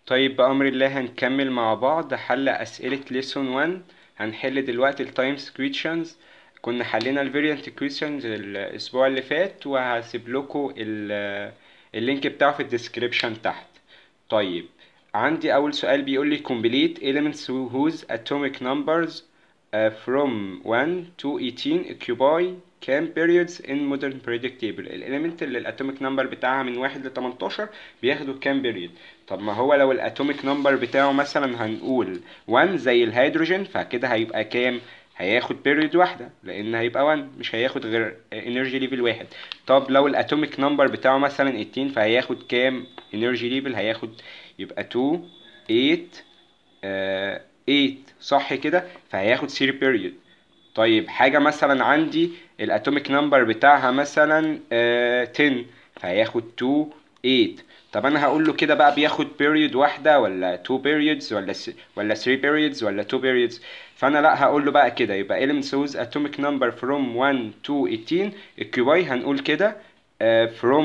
طيب بأمر الله هنكمل مع بعض حل أسئلة lesson 1 هنحل دلوقتي ال times questions كنا حلينا ال variant questions الأسبوع اللي فات وهسيب لكم ال- اللينك بتاعه في الديسكريبشن تحت طيب عندي أول سؤال بيقول لي complete elements whose atomic numbers uh, from 1 to 18 occupy كام periods in modern periodic table الاليمنت اللي الاتوميك نمبر بتاعها من 1 ل 18 بياخدوا كام period طب ما هو لو الاتوميك نمبر بتاعه مثلا هنقول 1 زي الهيدروجين فكده هيبقى كام هياخد period واحدة لأن هيبقى 1 مش هياخد غير energy level واحد طب لو الاتوميك نمبر بتاعه مثلا 18 فهياخد كام energy level هياخد يبقى 2 8 آه 8 صح كده فهياخد 3 period طيب حاجة مثلا عندي الاتوميك نمبر بتاعها مثلا آه 10 فهياخد 2 8 طب انا هقول له كده بقى بياخد period واحدة ولا 2 periods ولا س... ولا 3 periods ولا 2 periods فانا لا هقول له بقى كده يبقى elements whose atomic number from 1 to 18 occupy هنقول كده آه from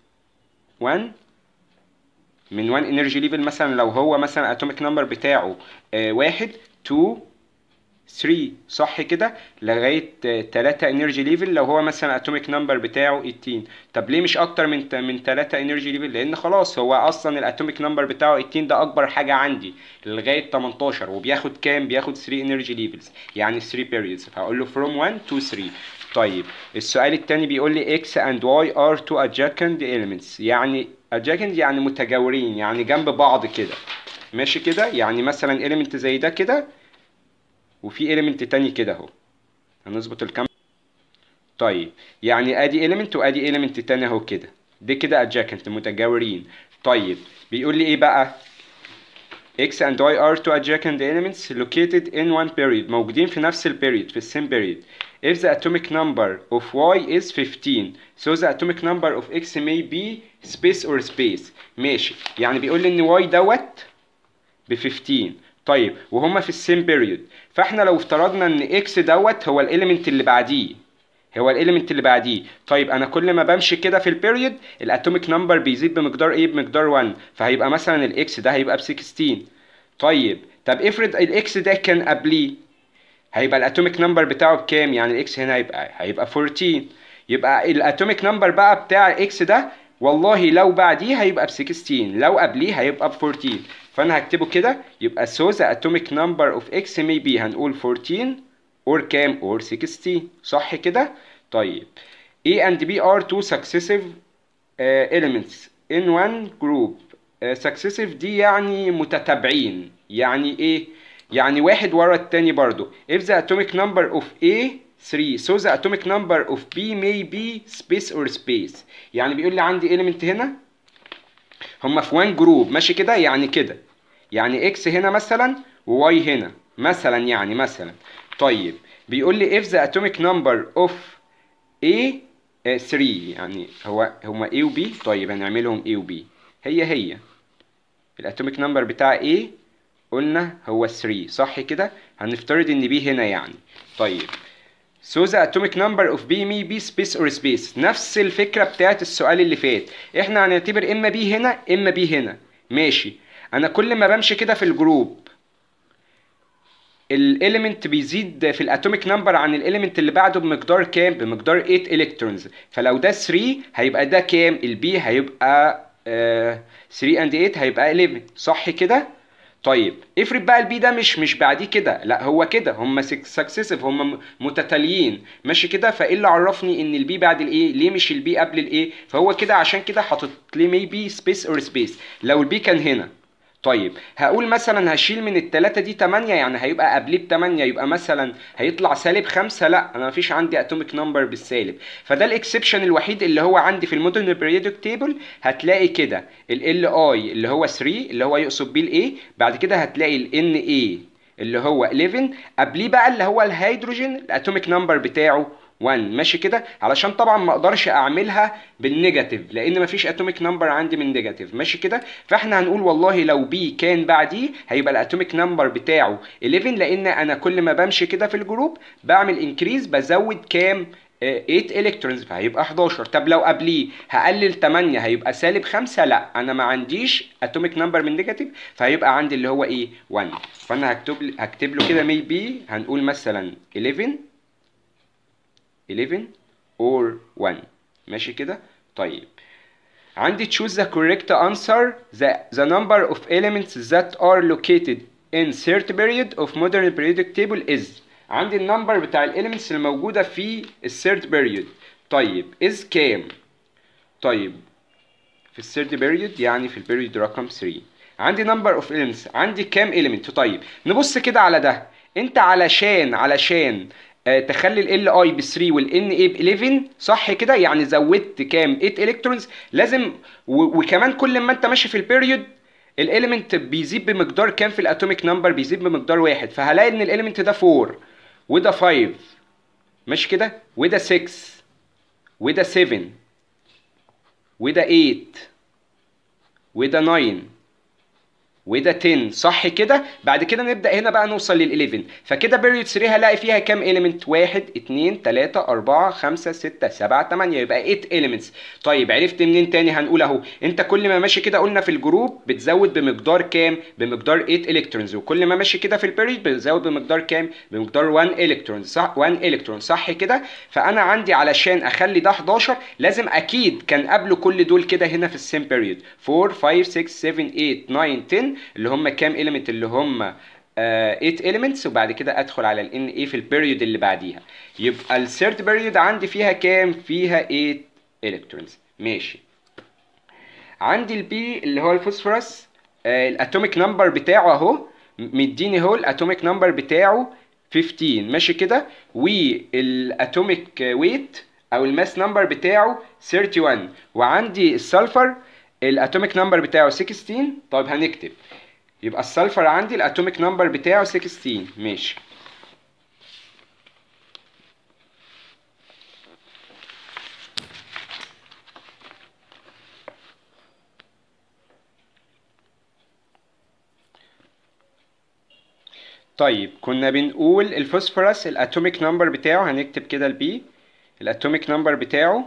1 من 1 energy level مثلا لو هو مثلا atomic number بتاعه آه واحد 2 3 صح كده لغايه 3 انرجي ليفل لو هو مثلا اتوميك نمبر بتاعه 18 طب ليه مش اكتر من من 3 انرجي ليفل لان خلاص هو اصلا الاتوميك نمبر بتاعه 18 ده اكبر حاجه عندي لغايه 18 وبياخد كام بياخد 3 انرجي ليفلز يعني 3 periods فهقول له from 1 to 3 طيب السؤال الثاني بيقول لي x and y are two adjacent elements يعني adjacent يعني متجاورين يعني جنب بعض كده ماشي كده يعني مثلا element زي ده كده وفي element تاني كده اهو هنظبط الكام طيب يعني ادي element وادي element تاني اهو كده دي كده adjacent متجاورين طيب بيقول لي ايه بقى x and y are two adjacent elements located in one period موجودين في نفس ال period في السيم period if the atomic number of y is 15 so the atomic number of x may be space or space ماشي يعني بيقول لي ان y دوت ب 15 طيب وهما في السيم بيريود فاحنا لو افترضنا ان اكس دوت هو الاليمنت اللي بعديه هو الاليمنت اللي بعديه طيب انا كل ما بمشي كده في البيريود الاتوميك نمبر بيزيد بمقدار ايه بمقدار 1 فهيبقى مثلا الاكس ده هيبقى ب 16 طيب طب افرض الاكس ده كان قبليه هيبقى الاتوميك نمبر بتاعه بكام يعني الاكس هنا هيبقى هيبقى 14 يبقى الاتوميك نمبر بقى بتاع اكس ده والله لو بعديه هيبقى ب 16 لو قبليه هيبقى ب 14 فانا هكتبه كده يبقى so the atomic number of x may be هنقول 14 or كام or 16 صح كده طيب A and B are two successive uh, elements in one group uh, successive دي يعني متتابعين يعني ايه يعني واحد ورا التاني برضو if the atomic number of A 3 so the atomic number of B may be space or space يعني بيقول لي عندي element هنا هما في وان جروب ماشي كده يعني كده يعني اكس هنا مثلا وواي هنا مثلا يعني مثلا طيب بيقول لي if the atomic number of A 3 يعني هو هما A و B طيب هنعملهم A و B هي هي الاتوميك نمبر بتاع A قلنا هو 3 صح كده هنفترض ان B هنا يعني طيب So the atomic number of B may be space or space نفس الفكرة بتاعت السؤال اللي فات احنا هنعتبر اما B هنا اما B هنا ماشي انا كل ما بمشي كده في الجروب الاليمنت بيزيد في الاتوميك نمبر عن الاليمنت اللي بعده بمقدار كام بمقدار 8 الكترونز فلو ده 3 هيبقى ده كام البي هيبقى آه 3 اند 8 هيبقى 11 صح كده طيب افرض بقى البي ده مش مش بعديه كده لا هو كده هم سكسيسيف هم متتاليين ماشي كده فايه اللي عرفني ان البي بعد الايه ليه مش البي قبل الايه فهو كده عشان كده حاطط لي ميبي سبيس اور سبيس لو البي كان هنا طيب هقول مثلا هشيل من التلاتة دي تمانية يعني هيبقى قبليه بتمانية يبقى مثلا هيطلع سالب خمسة لا انا مفيش عندي اتوميك نمبر بالسالب فده الاكسبشن الوحيد اللي هو عندي في المودرن بريودك تيبل هتلاقي كده ال ال اي اللي هو 3 اللي هو يقصد بيه الاي بعد كده هتلاقي ال ان اي اللي هو 11 قبليه بقى اللي هو الهيدروجين الاتوميك نمبر بتاعه 1 ماشي كده علشان طبعا ما اقدرش اعملها بالنيجاتيف لان مفيش اتوميك نمبر عندي من نيجاتيف ماشي كده فاحنا هنقول والله لو بي كان بعديه هيبقى الاتوميك نمبر بتاعه 11 لان انا كل ما بمشي كده في الجروب بعمل انكريز بزود كام 8 الكترونز فهيبقى 11 طب لو قبليه هقلل 8 هيبقى سالب 5 لا انا ما عنديش اتوميك نمبر من نيجاتيف فهيبقى عندي اللي هو ايه 1 فانا هكتب هكتب له كده ميبي هنقول مثلا 11 11 or 1 ماشي كده طيب عندي choose the correct answer the, the number of elements that are located in third period of modern periodic table is عندي النمبر بتاع الاليمنتس اللي موجودة في الثيرد بيريود طيب is كام طيب في الثيرد بيريود يعني في البيريود رقم 3 عندي نمبر اوف elements عندي كام element طيب نبص كده على ده انت علشان علشان آه، تخلي ال اي ب 3 والان اي ب 11 صح كده يعني زودت كام 8 الكترونز لازم و- وكمان كل ما انت ماشي في البيريود الاليمنت بيزيد بمقدار كام في الاتوميك نمبر بيزيد بمقدار واحد فهلاقي ان الاليمنت ده 4 وده 5 ماشي كده وده 6 وده 7 وده 8 وده 9 وده 10 صح كده بعد كده نبدا هنا بقى نوصل لل 11 فكده بيريود 3 هلاقي فيها كام اليمنت 1 2 3 4 5 6 7 8 يبقى 8 اليمنتس طيب عرفت منين تاني هنقول اهو انت كل ما ماشي كده قلنا في الجروب بتزود بمقدار كام بمقدار 8 الكترونز وكل ما ماشي كده في البيريود بتزود بمقدار كام بمقدار 1 الكترون صح 1 الكترون صح كده فانا عندي علشان اخلي ده 11 لازم اكيد كان قبله كل دول كده هنا في السيم بيريود 4 5 6 7 8 9 10 اللي هم كام اليمنت اللي هم آه 8 elements وبعد كده ادخل على ال ايه في البيريود اللي بعديها يبقى الثيرد بيريود عندي فيها كام فيها 8 الكترونز ماشي عندي البي اللي هو الفوسفورس آه الاتوميك نمبر بتاعه اهو م- مديني اهو الاتوميك نمبر بتاعه 15 ماشي كده والاتوميك ويت او الماس نمبر بتاعه 31 وعندي السلفر الاتوميك نمبر بتاعه 16 طيب هنكتب يبقى السلفر عندي الاتوميك نمبر بتاعه 16 ماشي طيب كنا بنقول الفوسفورس الاتوميك نمبر بتاعه هنكتب كده البي الاتوميك نمبر بتاعه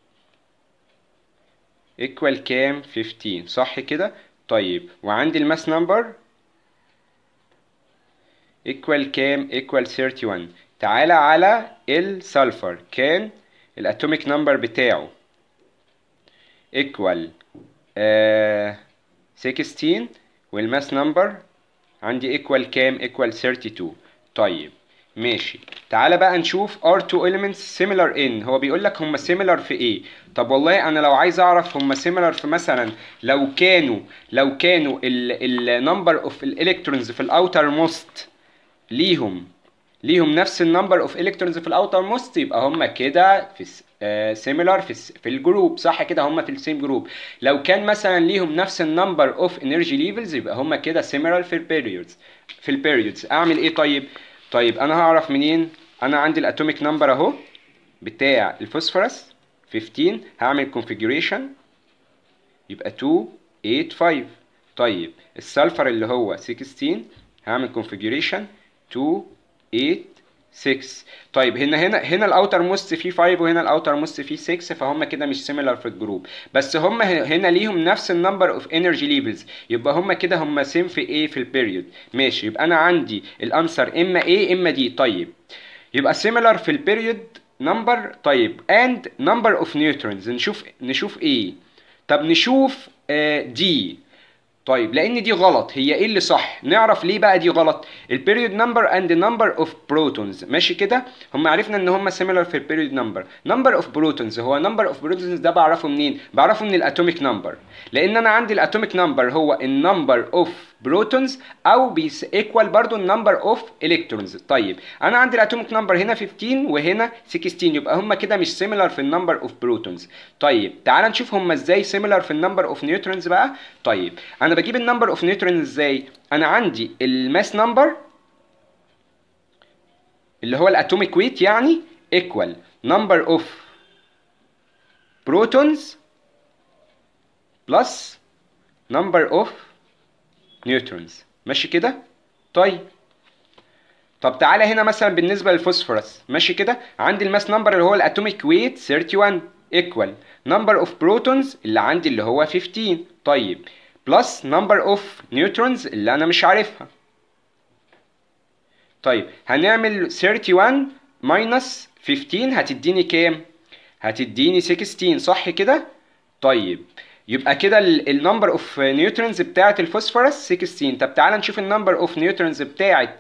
equal كام 15 صح كده طيب وعندي الماس نمبر equal كام equal 31 تعالى على السلفر كان الاتوميك نمبر بتاعه equal آه 16 والماس نمبر عندي equal كام equal 32 طيب ماشي تعالى بقى نشوف are two elements similar in هو بيقول لك هم similar في ايه طب والله انا لو عايز اعرف هم similar في مثلا لو كانوا لو كانوا ال ال number of electrons في الاوتر موست ليهم ليهم نفس النمبر اوف الكترونز في الاوتر موست يبقى هم كده في سيميلار في س- في الجروب صح كده هم في السيم جروب لو كان مثلا ليهم نفس النمبر اوف انرجي ليفلز يبقى هم كده سيميلار في البيريودز في البيريودز اعمل ايه طيب طيب انا هعرف منين انا عندي الاتوميك نمبر اهو بتاع الفوسفورس 15 هعمل كونفيجريشن يبقى 2 8 5 طيب السلفر اللي هو 16 هعمل كونفيجريشن 2 8 6 طيب هنا هنا هنا الاوتر موست فيه 5 وهنا الاوتر موست فيه 6 فهم كده مش سيميلار في الجروب بس هم هنا ليهم نفس النمبر اوف انرجي ليفلز يبقى هم كده هم سيم في ايه في البيريود ماشي يبقى انا عندي الانسر اما ايه اما دي طيب يبقى similar في البيريود نمبر طيب and number of neutrons نشوف نشوف ايه طب نشوف آه دي طيب لان دي غلط هي ايه اللي صح نعرف ليه بقى دي غلط البيريود نمبر اند نمبر اوف بروتونز ماشي كده هم عرفنا ان هم سيميلر في البيريود نمبر نمبر اوف بروتونز هو نمبر اوف بروتونز ده بعرفه منين بعرفه من الاتوميك نمبر لان انا عندي الاتوميك نمبر هو النمبر اوف بروتونز او بيس ايكوال برضو النمبر اوف الكترونز طيب انا عندي الاتوميك نمبر هنا 15 وهنا 16 يبقى هم كده مش سيميلر في النمبر اوف بروتونز طيب تعال نشوف هم ازاي سيميلر في النمبر اوف نيوترونز بقى طيب انا بجيب النمبر اوف نيوترونز ازاي انا عندي الماس نمبر اللي هو الاتوميك ويت يعني ايكوال نمبر اوف بروتونز بلس نمبر اوف نيوترونز ماشي كده طيب طب تعالى هنا مثلا بالنسبه للفوسفورس ماشي كده عندي الماس نمبر اللي هو الاتوميك ويت 31 ايكوال نمبر اوف بروتونز اللي عندي اللي هو 15 طيب بلس نمبر اوف نيوترونز اللي انا مش عارفها طيب هنعمل 31 ماينس 15 هتديني كام هتديني 16 صح كده طيب يبقى كده النمبر اوف نيوترونز بتاعه الفوسفورس 16 طب تعالى نشوف النمبر اوف نيوترونز بتاعه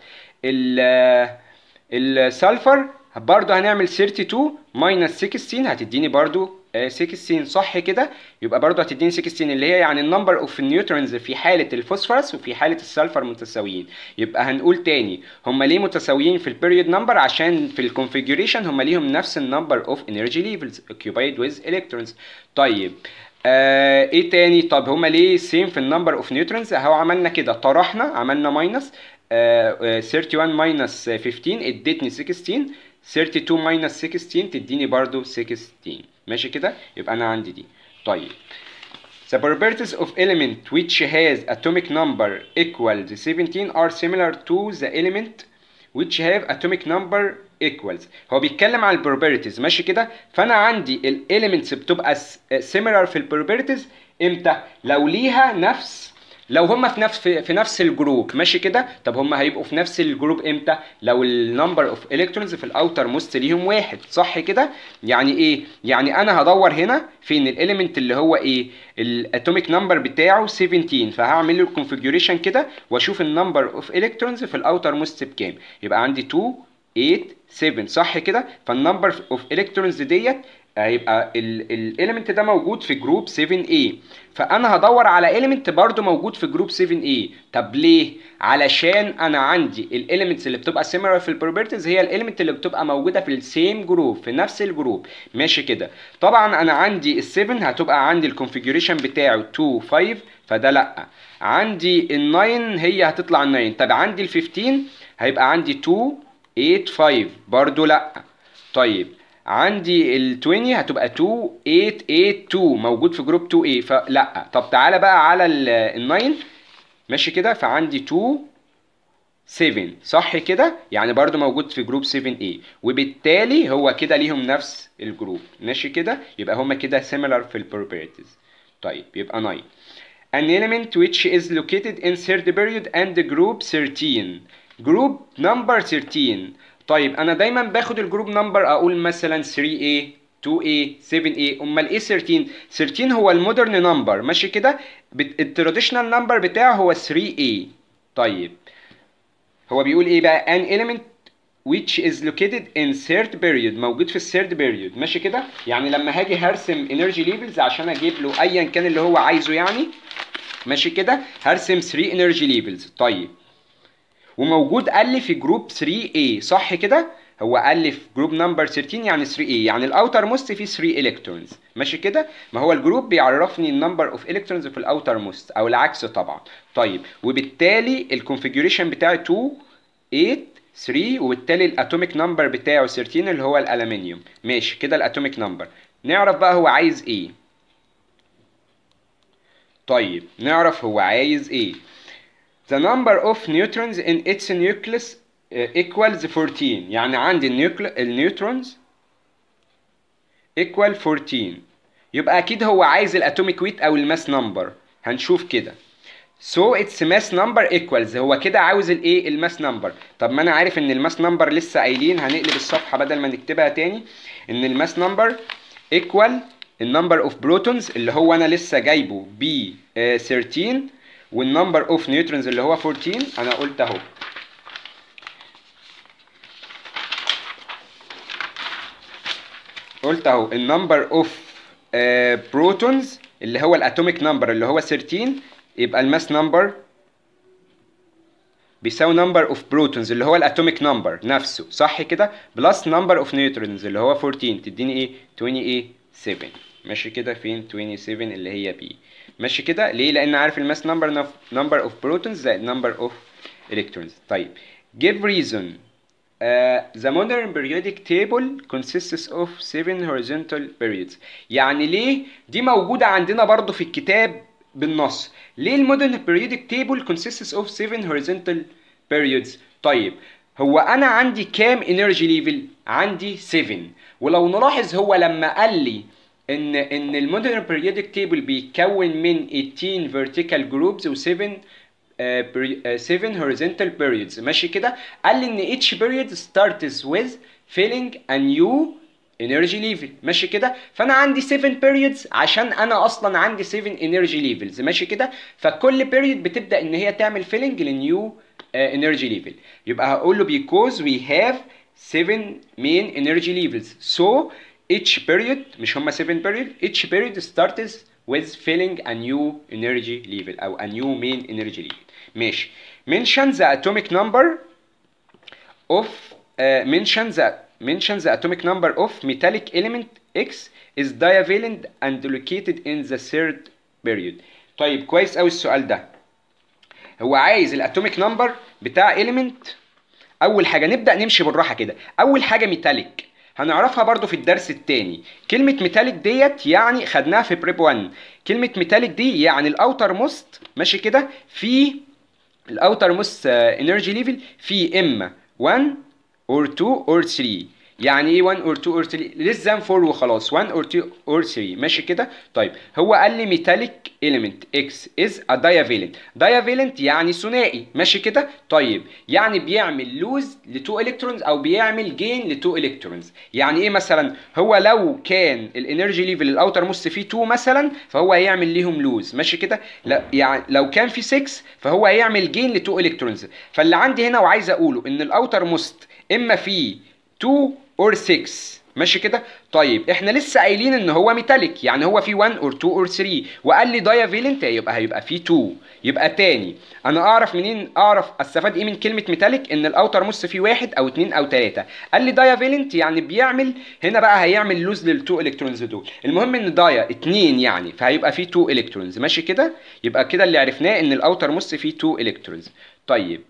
السلفر برضه هنعمل 32 ماينس 16 هتديني برضه 16 صح كده يبقى برضه هتديني 16 اللي هي يعني النمبر اوف النيوترونز في حاله الفوسفورس وفي حاله السلفر متساويين يبقى هنقول تاني هم ليه متساويين في البيريود نمبر عشان في الكونفيجريشن هم ليهم نفس النمبر اوف انرجي ليفلز occupied with electrons طيب آه ايه تاني طب هما ليه سيم في النمبر اوف نيوترونز اهو عملنا كده طرحنا عملنا ماينس آه 31 ماينس 15 ادتني 16 32 ماينس 16 تديني برضو 16 ماشي كده يبقى انا عندي دي طيب The properties of element which has atomic number equal to 17 are similar to the element which have atomic number equals هو بيتكلم عن البروبرتيز ماشي كده فانا عندي الاليمنتس بتبقى similar في البروبرتيز امتى لو ليها نفس لو هما في نفس في, في نفس الجروب ماشي كده طب هما هيبقوا في نفس الجروب امتى لو النمبر اوف الكترونز في الاوتر موست ليهم واحد صح كده يعني ايه يعني انا هدور هنا فين الاليمنت اللي هو ايه الاتوميك نمبر بتاعه 17 فهعمل له الكونفيجريشن كده واشوف النمبر اوف الكترونز في الاوتر موست بكام يبقى عندي 2 8 7 صح كده فالنمبر اوف الكترونز ديت هيبقى الاليمنت ده موجود في جروب 7A فانا هدور على اليمنت برضو موجود في جروب 7A طب ليه علشان انا عندي الاليمنتس اللي بتبقى سيميلر في البروبرتيز هي الاليمنت اللي بتبقى موجوده في السيم جروب في نفس الجروب ماشي كده طبعا انا عندي ال7 هتبقى عندي الكونفيجريشن بتاعه 2 5 فده لا عندي ال9 هي هتطلع ال 9 طب عندي ال15 هيبقى عندي 2 8 5 برضو لا طيب عندي ال 20 هتبقى 2 8 8 2 موجود في جروب 2 a فلا طب تعالى بقى على ال 9 ماشي كده فعندي 2 7 صح كده يعني برضو موجود في جروب 7 a وبالتالي هو كده ليهم نفس الجروب ماشي كده يبقى هما كده similar في البروبرتيز طيب يبقى 9 an element which is located in third period and group 13 جروب نمبر 13 طيب انا دايما باخد الجروب نمبر اقول مثلا 3A 2A 7A امال ايه 13 13 هو المودرن نمبر ماشي كده التراديشنال نمبر بتاعه هو 3A طيب هو بيقول ايه بقى an element which is located in third period موجود في الثيرد period ماشي كده يعني لما هاجي هرسم energy levels عشان اجيب له ايا كان اللي هو عايزه يعني ماشي كده هرسم 3 energy levels طيب وموجود قال لي في جروب 3A صح كده هو قال لي في جروب نمبر 13 يعني 3A يعني الاوتر موست فيه 3 الكترونز ماشي كده ما هو الجروب بيعرفني النمبر اوف الكترونز في الاوتر موست او العكس طبعا طيب وبالتالي الكونفيجريشن بتاعي 2 8 3 وبالتالي الاتوميك نمبر بتاعه 13 اللي هو الالومنيوم ماشي كده الاتوميك نمبر نعرف بقى هو عايز ايه طيب نعرف هو عايز ايه the number of neutrons in its nucleus uh, equals 14 يعني عندي النيوترونز equal 14 يبقى اكيد هو عايز الاتوميك ويت او الماس نمبر هنشوف كده so its mass number equals هو كده عاوز الايه الماس نمبر طب ما انا عارف ان الماس نمبر لسه قايلين هنقلب الصفحه بدل ما نكتبها تاني ان الماس نمبر equal النمبر اوف بروتونز اللي هو انا لسه جايبه ب 13 والنمبر اوف نيوترونز اللي هو 14 انا قلت اهو قلت اهو النمبر اوف بروتونز اللي هو الاتوميك نمبر اللي هو 13 يبقى الماس نمبر بيساوي نمبر اوف بروتونز اللي هو الاتوميك نمبر نفسه صح كده بلس نمبر اوف نيوترونز اللي هو 14 تديني ايه 27 ماشي كده فين 27 اللي هي بي ماشي كده ليه لان عارف الماس نمبر نمبر اوف بروتونز زائد نمبر اوف الكترونز طيب give reason uh, the modern periodic table consists of seven horizontal periods يعني ليه دي موجودة عندنا برضو في الكتاب بالنص ليه المودرن periodic table consists of seven horizontal periods طيب هو انا عندي كام انرجي ليفل عندي 7 ولو نلاحظ هو لما قال لي ان ان المودرن بيريودك تيبل بيتكون من 18 فيرتيكال جروبز و7 7 horizontal periods ماشي كده قال لي ان each period starts with filling a new energy level ماشي كده فانا عندي 7 periods عشان انا اصلا عندي 7 energy levels ماشي كده فكل period بتبدا ان هي تعمل filling لنيو uh, energy level يبقى هقول له because we have 7 main energy levels so each period مش هما 7 period each period starts with filling a new energy level او a new main energy level ماشي mention the atomic number of uh, mention the mention the atomic number of metallic element X is divalent and located in the third period طيب كويس قوي السؤال ده هو عايز الاتوميك نمبر بتاع element اول حاجه نبدا نمشي بالراحه كده اول حاجه ميتاليك هنعرفها برضو في الدرس التاني كلمة ميتاليك ديت يعني خدناها في بريب 1 كلمة ميتاليك دي يعني الاوتر موست ماشي كده في الاوتر موست انرجي ليفل في اما 1 or 2 or 3 يعني ايه 1 or 2 or 3 less than 4 وخلاص 1 or 2 or 3 ماشي كده طيب هو قال لي metallic element X is a divalent divalent يعني ثنائي ماشي كده طيب يعني بيعمل لوز ل 2 الكترونز او بيعمل جين ل 2 الكترونز يعني ايه مثلا هو لو كان الانرجي ليفل الاوتر موست فيه 2 مثلا فهو هيعمل ليهم لوز ماشي كده لا يعني لو كان في 6 فهو هيعمل جين ل 2 الكترونز فاللي عندي هنا وعايز اقوله ان الاوتر موست اما فيه 2 اور 6 ماشي كده طيب احنا لسه قايلين ان هو ميتاليك يعني هو في 1 اور 2 اور 3 وقال لي دايافيلنت يبقى هيبقى في 2 يبقى تاني انا اعرف منين اعرف استفاد ايه من كلمه ميتاليك ان الاوتر موست فيه واحد او اتنين او تلاته قال لي دايافيلنت يعني بيعمل هنا بقى هيعمل لوز لل2 الكترونز دول المهم ان دايا اتنين يعني فهيبقى فيه 2 الكترونز ماشي كده يبقى كده اللي عرفناه ان الاوتر موست فيه 2 الكترونز طيب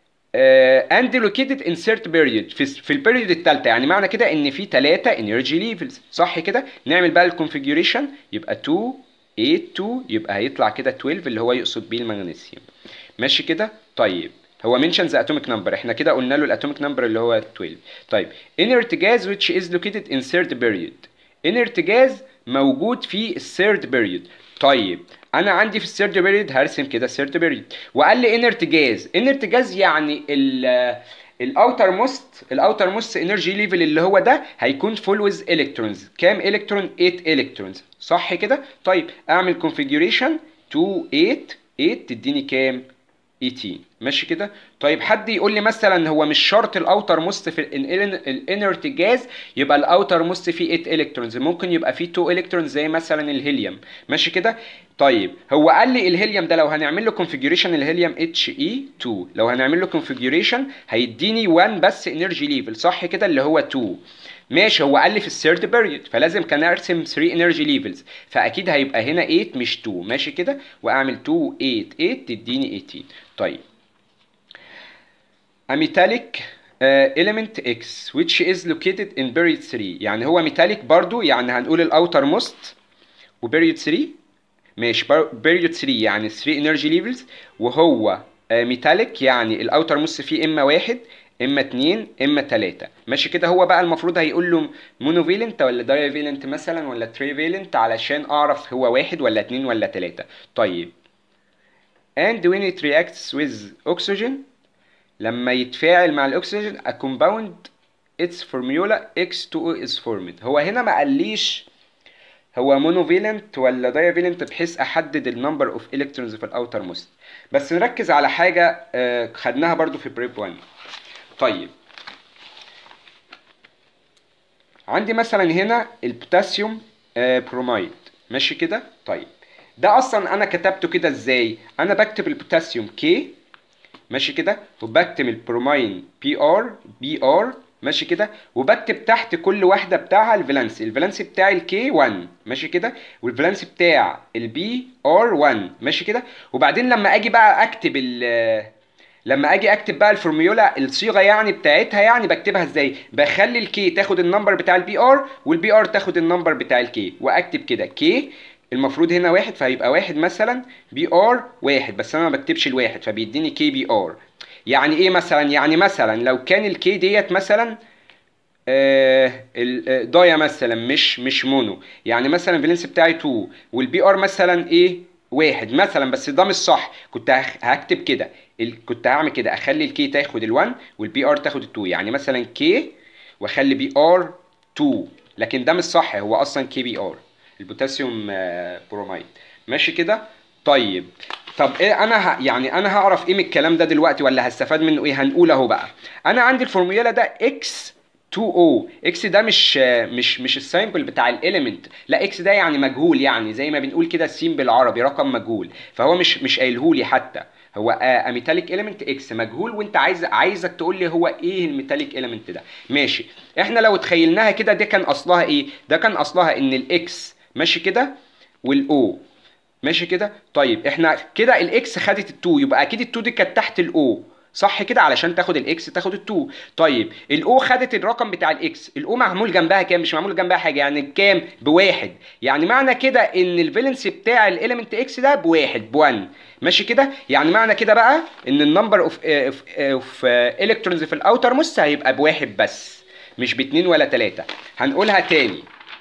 اند لوكيتد ان سيرت بيريود في في البيريود الثالثه يعني معنى كده ان في ثلاثه انرجي ليفلز صح كده نعمل بقى الكونفيجريشن يبقى 2 8 2 يبقى هيطلع كده 12 اللي هو يقصد بيه المغنيسيوم ماشي كده طيب هو منشن ذا اتوميك نمبر احنا كده قلنا له الاتوميك نمبر اللي هو 12 طيب inert gas which is located in third period inert gas موجود في الثيرد بيريود طيب انا عندي في الثيرد بيريود هرسم كده الثيرد بيريود وقال لي انرت جاز انرت جاز يعني ال الاوتر موست الاوتر موست انرجي ليفل اللي هو ده هيكون فول ويز الكترونز كام الكترون 8 الكترونز صح كده طيب اعمل كونفيجريشن 2 8 8 تديني كام 18 ماشي كده طيب حد يقول لي مثلا هو مش شرط الاوتر موست في الانرت جاز يبقى الاوتر موست فيه 8 الكترونز ممكن يبقى فيه 2 الكترونز زي مثلا الهيليوم ماشي كده طيب هو قال لي الهيليوم ده لو هنعمل له كونفيجريشن الهيليوم اتش اي 2 لو هنعمل له كونفيجريشن هيديني 1 بس انرجي ليفل صح كده اللي هو 2 ماشي هو قال لي في الثيرد بيريود فلازم كان ارسم 3 انرجي ليفلز فاكيد هيبقى هنا 8 مش 2 ماشي كده واعمل 2 8 8 تديني 18 طيب a metallic uh, element X which is located in period 3 يعني هو metallic برضو يعني هنقول الاوتر موست وبيريود 3 ماشي بيريود 3 يعني 3 انرجي ليفلز وهو ميتاليك يعني الاوتر موست فيه اما واحد اما اتنين اما تلاتة ماشي كده هو بقى المفروض هيقول له مونوفيلنت ولا دايفيلنت مثلا ولا تريفيلنت علشان اعرف هو واحد ولا اتنين ولا تلاتة طيب and when it reacts with oxygen لما يتفاعل مع الاكسجين a compound its formula X2O is formed هو هنا ما قاليش هو مونوفيلنت ولا دايفيلنت بحيث احدد النمبر اوف الكترونز في الاوتر موست بس نركز على حاجه خدناها برضو في بريب 1 طيب عندي مثلا هنا البوتاسيوم برومايد ماشي كده طيب ده اصلا انا كتبته كده ازاي انا بكتب البوتاسيوم كي ماشي كده وبكتب البروماين بي ار بي ار ماشي كده وبكتب تحت كل واحده بتاعها الفالنسي الفالنسي بتاع الكي 1 ماشي كده والفالنسي بتاع البي ار 1 ماشي كده وبعدين لما اجي بقى اكتب ال لما اجي اكتب بقى الفورميولا الصيغه يعني بتاعتها يعني بكتبها ازاي بخلي الكي تاخد النمبر بتاع البي ار والبي ار تاخد النمبر بتاع الكي واكتب كده كي المفروض هنا واحد فهيبقى واحد مثلا بي ار واحد بس انا ما بكتبش الواحد فبيديني كي بي ار يعني ايه مثلا يعني مثلا لو كان الكي ديت مثلا آه ال- آه، ضايع مثلا مش مش مونو يعني مثلا الفالنس بتاعي 2 والبي ار مثلا ايه واحد مثلا بس ده مش صح كنت هخ- هكتب كده ال- كنت هعمل كده اخلي الكي تاخد ال1 والبي ار تاخد ال2 يعني مثلا كي واخلي بي ار 2 لكن ده مش صح هو اصلا كي بي ار البوتاسيوم آه، بروميد ماشي كده طيب طب ايه انا ه... يعني انا هعرف ايه من الكلام ده دلوقتي ولا هستفاد منه ايه هنقول اهو بقى انا عندي الفورمولا ده اكس 2 او اكس ده مش مش مش السايمبل بتاع الاليمنت لا اكس ده يعني مجهول يعني زي ما بنقول كده السين بالعربي رقم مجهول فهو مش مش قايلهولي حتى هو اميتاليك اليمنت اكس مجهول وانت عايز عايزك تقول لي هو ايه الميتاليك اليمنت ده ماشي احنا لو تخيلناها كده ده كان اصلها ايه ده كان اصلها ان الاكس ماشي كده والاو ماشي كده طيب احنا كده الاكس خدت ال2 يبقى اكيد ال2 دي كانت تحت الاو صح كده علشان تاخد الاكس تاخد ال2 طيب الاو خدت الرقم بتاع الاكس الاو معمول جنبها كام مش معمول جنبها حاجه يعني كام بواحد يعني معنى كده ان الفالنس بتاع الاليمنت اكس ده بواحد بوان ماشي كده يعني معنى كده بقى ان النمبر اوف اوف الكترونز في الاوتر موست هيبقى بواحد بس مش باتنين ولا تلاته هنقولها تاني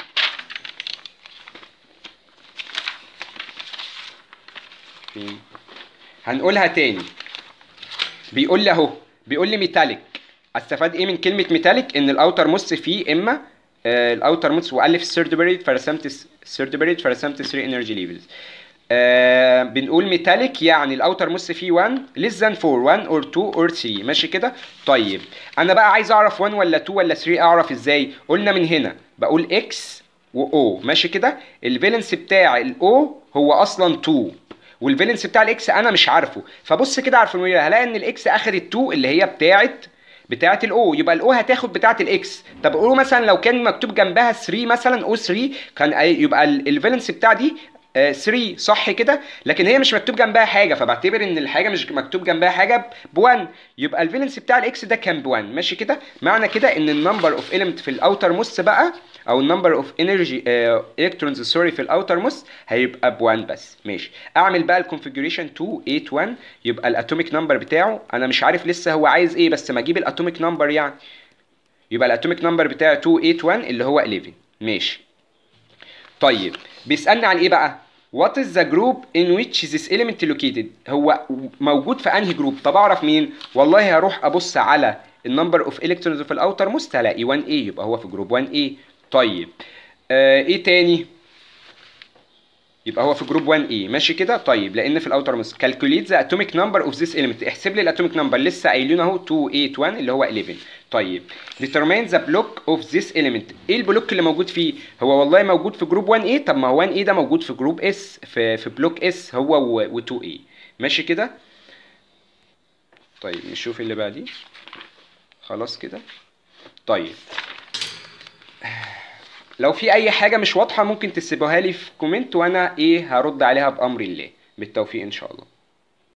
فين هنقولها تاني بيقول لي اهو بيقول لي ميتاليك استفاد ايه من كلمه ميتاليك ان الاوتر موست فيه اما آه الاوتر موست والف الثيرد بريد فرسمت الثيرد بريد فرسمت 3 انرجي ليفلز آه بنقول ميتاليك يعني الاوتر موست فيه 1 less than 4 1 or 2 or 3 ماشي كده طيب انا بقى عايز اعرف 1 ولا 2 ولا 3 اعرف ازاي قلنا من هنا بقول اكس واو ماشي كده الفالنس بتاع الاو هو اصلا 2 والفالنس بتاع الاكس انا مش عارفه فبص كده على الفورمولا هلاقي ان الاكس اخدت 2 اللي هي بتاعت بتاعه الاو يبقى الاو هتاخد بتاعه الاكس طب او مثلا لو كان مكتوب جنبها 3 مثلا او 3 كان يبقى الفالنس بتاع دي 3 صح كده لكن هي مش مكتوب جنبها حاجه فبعتبر ان الحاجه مش مكتوب جنبها حاجه ب1 يبقى الفالنس بتاع الاكس ده كان ب1 ماشي كده معنى كده ان النمبر اوف اليمنت في الاوتر موست بقى او النمبر اوف انرجي الكترونز سوري في الاوتر موست هيبقى ب1 بس ماشي اعمل بقى الكونفيجريشن 281 يبقى الاتوميك نمبر بتاعه انا مش عارف لسه هو عايز ايه بس ما اجيب الاتوميك نمبر يعني يبقى الاتوميك نمبر بتاعه 281 اللي هو 11 ماشي طيب بيسالني عن ايه بقى What is the group in which this element located؟ هو موجود في انهي جروب؟ طب اعرف مين؟ والله هروح ابص على النمبر اوف الكترونز في الاوتر موست هلاقي 1A يبقى هو في جروب 1A طيب آه ايه تاني؟ يبقى هو في جروب 1A ماشي كده طيب لان في الاوتر موست calculate the atomic number of this element احسب لي الاتوميك نمبر لسه قايلين اهو 281 اللي هو 11 طيب determine the block of this element ايه البلوك اللي موجود فيه هو والله موجود في جروب 1A طب ما هو 1A ده موجود في جروب S في في بلوك S هو و 2A ماشي كده طيب نشوف اللي بعديه خلاص كده طيب لو في اي حاجه مش واضحه ممكن تسيبوها لي في كومنت وانا ايه هرد عليها بامر الله بالتوفيق ان شاء الله